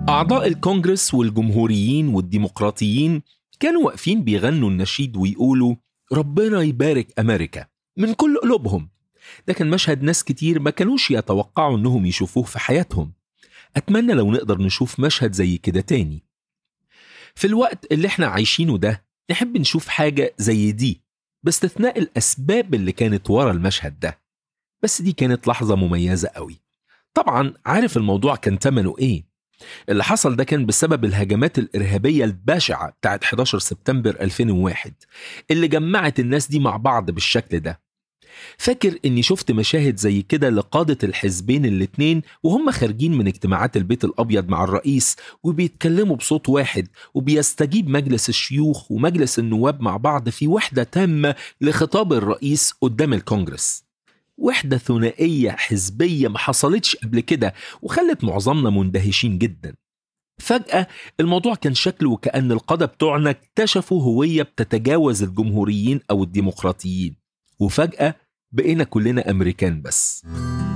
أعضاء الكونجرس والجمهوريين والديمقراطيين كانوا واقفين بيغنوا النشيد ويقولوا ربنا يبارك أمريكا من كل قلوبهم ده كان مشهد ناس كتير ما كانوش يتوقعوا انهم يشوفوه في حياتهم أتمنى لو نقدر نشوف مشهد زي كده تاني في الوقت اللي احنا عايشينه ده نحب نشوف حاجة زي دي باستثناء الأسباب اللي كانت ورا المشهد ده بس دي كانت لحظة مميزة قوي طبعا عارف الموضوع كان تمنه ايه اللي حصل ده كان بسبب الهجمات الإرهابية البشعة بتاعت 11 سبتمبر 2001 اللي جمعت الناس دي مع بعض بالشكل ده فاكر اني شفت مشاهد زي كده لقادة الحزبين الاتنين وهم خارجين من اجتماعات البيت الابيض مع الرئيس وبيتكلموا بصوت واحد وبيستجيب مجلس الشيوخ ومجلس النواب مع بعض في وحدة تامة لخطاب الرئيس قدام الكونجرس وحدة ثنائية حزبية ما حصلتش قبل كده وخلت معظمنا مندهشين جدا فجأة الموضوع كان شكله وكأن القادة بتوعنا اكتشفوا هوية بتتجاوز الجمهوريين أو الديمقراطيين وفجأة بقينا كلنا أمريكان بس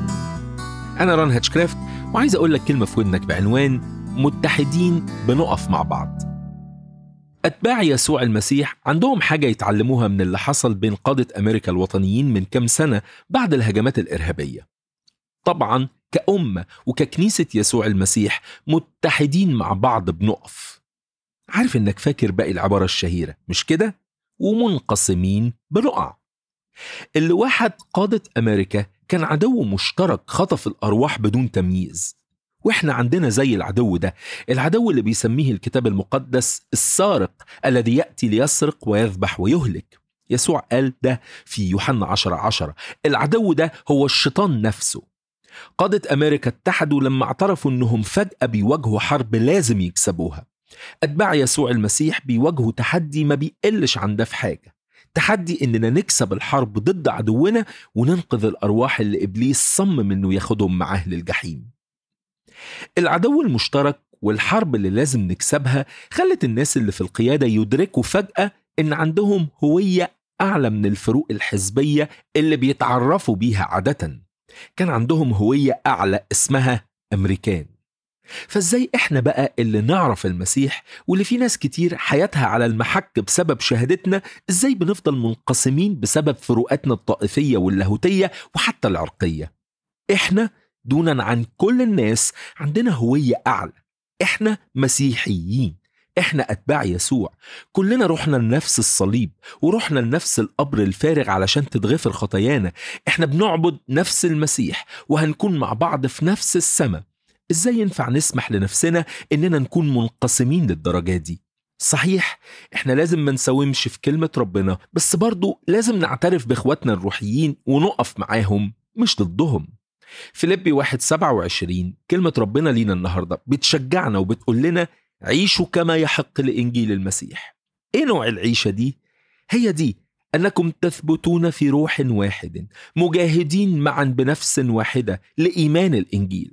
أنا ران هاتشكرافت وعايز أقول لك كلمة في ودنك بعنوان متحدين بنقف مع بعض أتباع يسوع المسيح عندهم حاجة يتعلموها من اللي حصل بين قادة أمريكا الوطنيين من كام سنة بعد الهجمات الإرهابية طبعا كأمة وككنيسة يسوع المسيح متحدين مع بعض بنقف عارف إنك فاكر باقي العبارة الشهيرة مش كده؟ ومنقسمين بنقع اللي واحد قادة أمريكا كان عدو مشترك خطف الأرواح بدون تمييز واحنا عندنا زي العدو ده العدو اللي بيسميه الكتاب المقدس السارق الذي يأتي ليسرق ويذبح ويهلك يسوع قال ده في يوحنا عشرة عشرة العدو ده هو الشيطان نفسه قادة أمريكا اتحدوا لما اعترفوا أنهم فجأة بيواجهوا حرب لازم يكسبوها أتباع يسوع المسيح بيواجهوا تحدي ما بيقلش عن ده في حاجة تحدي اننا نكسب الحرب ضد عدونا وننقذ الارواح اللي ابليس صمم انه ياخدهم معاه للجحيم. العدو المشترك والحرب اللي لازم نكسبها خلت الناس اللي في القياده يدركوا فجاه ان عندهم هويه اعلى من الفروق الحزبيه اللي بيتعرفوا بيها عاده. كان عندهم هويه اعلى اسمها امريكان. فازاي احنا بقى اللي نعرف المسيح واللي في ناس كتير حياتها على المحك بسبب شهادتنا ازاي بنفضل منقسمين بسبب فروقاتنا الطائفية واللاهوتية وحتى العرقية احنا دونا عن كل الناس عندنا هوية أعلى احنا مسيحيين احنا اتباع يسوع كلنا رحنا لنفس الصليب ورحنا لنفس القبر الفارغ علشان تتغفر خطايانا احنا بنعبد نفس المسيح وهنكون مع بعض في نفس السماء ازاي ينفع نسمح لنفسنا اننا نكون منقسمين للدرجه دي صحيح احنا لازم ما نساومش في كلمة ربنا بس برضو لازم نعترف باخواتنا الروحيين ونقف معاهم مش ضدهم فيليبي 1 27 كلمة ربنا لينا النهاردة بتشجعنا وبتقول لنا عيشوا كما يحق لإنجيل المسيح ايه نوع العيشة دي؟ هي دي أنكم تثبتون في روح واحد مجاهدين معا بنفس واحدة لإيمان الإنجيل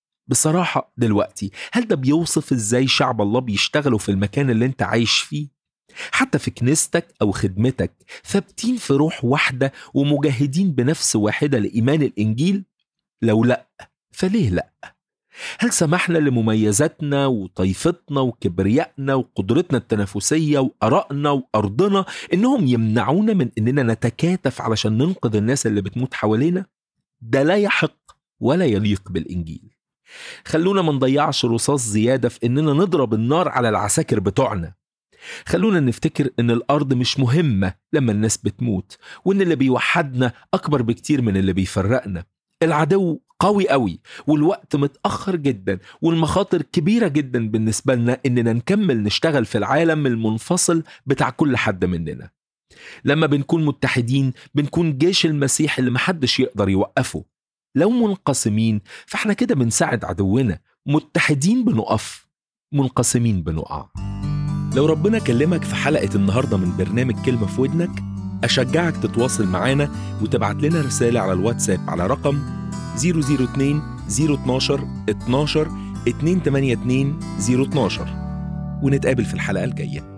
بصراحة دلوقتي هل ده بيوصف ازاي شعب الله بيشتغلوا في المكان اللي انت عايش فيه؟ حتى في كنيستك أو خدمتك ثابتين في روح واحدة ومجاهدين بنفس واحدة لإيمان الإنجيل؟ لو لأ فليه لأ؟ هل سمحنا لمميزاتنا وطيفتنا وكبريائنا وقدرتنا التنافسية وآرائنا وأرضنا إنهم يمنعونا من إننا نتكاتف علشان ننقذ الناس اللي بتموت حوالينا؟ ده لا يحق ولا يليق بالإنجيل خلونا ما نضيعش رصاص زيادة في إننا نضرب النار على العساكر بتوعنا خلونا نفتكر إن الأرض مش مهمة لما الناس بتموت وإن اللي بيوحدنا أكبر بكتير من اللي بيفرقنا العدو قوي قوي والوقت متأخر جدا والمخاطر كبيرة جدا بالنسبة لنا إننا نكمل نشتغل في العالم المنفصل بتاع كل حد مننا لما بنكون متحدين بنكون جيش المسيح اللي محدش يقدر يوقفه لو منقسمين فاحنا كده بنساعد عدونا متحدين بنقف منقسمين بنقع لو ربنا كلمك في حلقة النهاردة من برنامج كلمة في ودنك أشجعك تتواصل معانا وتبعت لنا رسالة على الواتساب على رقم 002 012 12 282 012 ونتقابل في الحلقة الجاية